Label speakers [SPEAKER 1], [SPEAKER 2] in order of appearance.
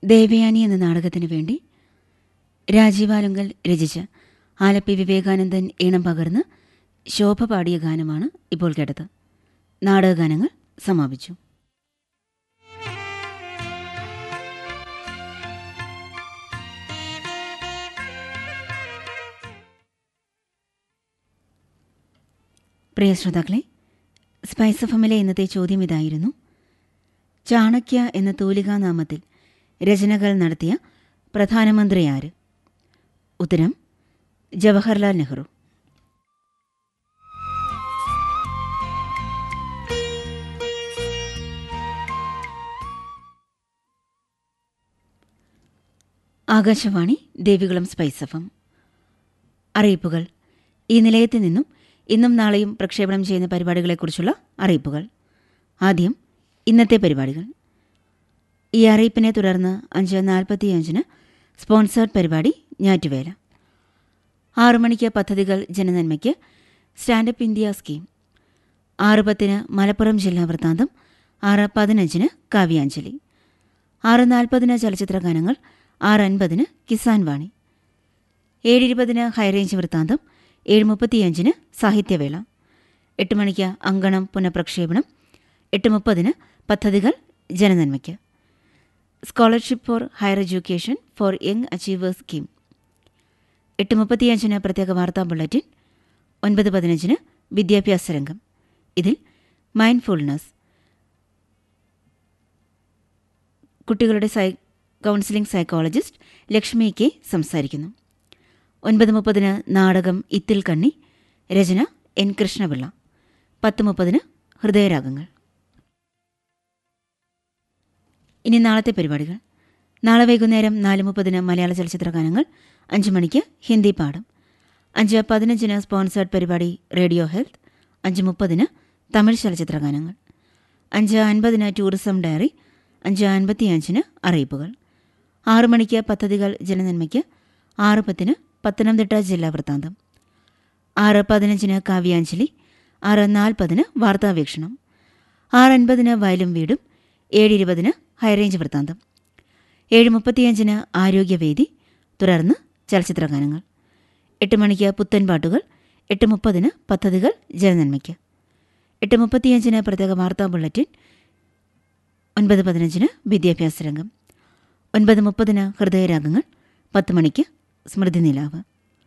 [SPEAKER 1] ദേവയാനി എന്ന നാടകത്തിനു വേണ്ടി രാജീവാലുങ്കൽ രചിച്ച് ആലപ്പി വിവേകാനന്ദൻ ഈണം പകർന്ന് ശോഭ പാടിയ ഗാനമാണ് ഇപ്പോൾ കേട്ടത് നാടകഗാനങ്ങൾ സമാപിച്ചു പ്രിയ ശ്രോതാക്കളെ സ്പൈസ് എഫമിലെ ഇന്നത്തെ ചോദ്യം ഇതായിരുന്നു ചാണക്യ എന്ന തൂലികാനാമത്തിൽ രചനകൾ നടത്തിയ പ്രധാനമന്ത്രി ആര് ഉത്തരം ജവഹർലാൽ നെഹ്റു ആകാശവാണി ദേവികുളം സ്പൈസ് എഫം അറിയിപ്പുകൾ ഈ നിലയത്തിൽ നിന്നും ഇന്നും നാളെയും പ്രക്ഷേപണം ചെയ്യുന്ന പരിപാടികളെക്കുറിച്ചുള്ള അറിയിപ്പുകൾ ആദ്യം ഇന്നത്തെ പരിപാടികൾ ഈ അറിയിപ്പിനെ തുടർന്ന് അഞ്ച് നാൽപ്പത്തിയഞ്ചിന് സ്പോൺസേർഡ് പരിപാടി ഞാറ്റുവേല ആറു മണിക്ക് പദ്ധതികൾ ജനനന്മയ്ക്ക് സ്റ്റാൻഡപ്പ് ഇന്ത്യ സ്കീം ആറ് പത്തിന് മലപ്പുറം ജില്ലാ വൃത്താന്തം ആറ് പതിനഞ്ചിന് കാവ്യാഞ്ജലി ആറ് നാൽപ്പതിന് ചലച്ചിത്ര ഗാനങ്ങൾ ആറ് അൻപതിന് കിസാൻ വാണി ഏഴ് ഇരുപതിന് ഹൈറേഞ്ച് വൃത്താന്തം ഏഴ് മുപ്പത്തിയഞ്ചിന് സാഹിത്യവേള എട്ട് മണിക്ക് അങ്കണം പുനഃപ്രക്ഷേപണം എട്ട് മുപ്പതിന് പദ്ധതികൾ ജനനന്മയ്ക്ക് scholarship for higher education for young achievers scheme എട്ട് മുപ്പത്തിയഞ്ചിന് പ്രത്യേക വാർത്താ ബുള്ളറ്റിൻ ഒൻപത് പതിനഞ്ചിന് വിദ്യാഭ്യാസ രംഗം ഇതിൽ മൈൻഡ്ഫുൾനെസ് കുട്ടികളുടെ psy counselling psychologist Lakshmi K സംസാരിക്കുന്നു ഒൻപത് മുപ്പതിന് നാടകം ഇത്തിൽ കണ്ണി രചന എൻ കൃഷ്ണപിള്ള പത്ത് മുപ്പതിന് ഹൃദയരാഗങ്ങൾ ഇനി നാളത്തെ പരിപാടികൾ നാളെ വൈകുന്നേരം നാല് മുപ്പതിന് മലയാള ചലച്ചിത്ര ഗാനങ്ങൾ അഞ്ച് മണിക്ക് ഹിന്ദി പാഠം അഞ്ച് പതിനഞ്ചിന് സ്പോൺസേർഡ് പരിപാടി റേഡിയോ ഹെൽത്ത് അഞ്ച് മുപ്പതിന് തമിഴ് ചലച്ചിത്ര ഗാനങ്ങൾ അഞ്ച് അൻപതിന് ടൂറിസം ഡയറി അഞ്ച് അൻപത്തിയഞ്ചിന് അറിയിപ്പുകൾ ആറ് മണിക്ക് പദ്ധതികൾ ജനനന്മയ്ക്ക് ആറ് പത്തിന് പത്തനംതിട്ട ജില്ലാ വൃത്താന്തം ആറ് പതിനഞ്ചിന് കാവ്യാഞ്ജലി ആറ് നാൽപ്പതിന് വാർത്താവീക്ഷണം ആറ് അൻപതിന് വയലും വീടും ഏഴ് ഇരുപതിന് ഹൈറേഞ്ച് വൃത്താന്തം ഏഴ് മുപ്പത്തിയഞ്ചിന് ആരോഗ്യവേദി തുടർന്ന് ചലച്ചിത്ര ഗാനങ്ങൾ എട്ട് മണിക്ക് പുത്തൻ പാട്ടുകൾ എട്ട് മുപ്പതിന് പദ്ധതികൾ ജനനന്മയ്ക്ക് എട്ട് മുപ്പത്തിയഞ്ചിന് പ്രത്യേക വാർത്താ ബുള്ളറ്റിൻ ഒൻപത് പതിനഞ്ചിന് വിദ്യാഭ്യാസ രംഗം ഒൻപത് മുപ്പതിന് ഹൃദയരാഗങ്ങൾ പത്ത് മണിക്ക് സ്മൃതി നിലാവ്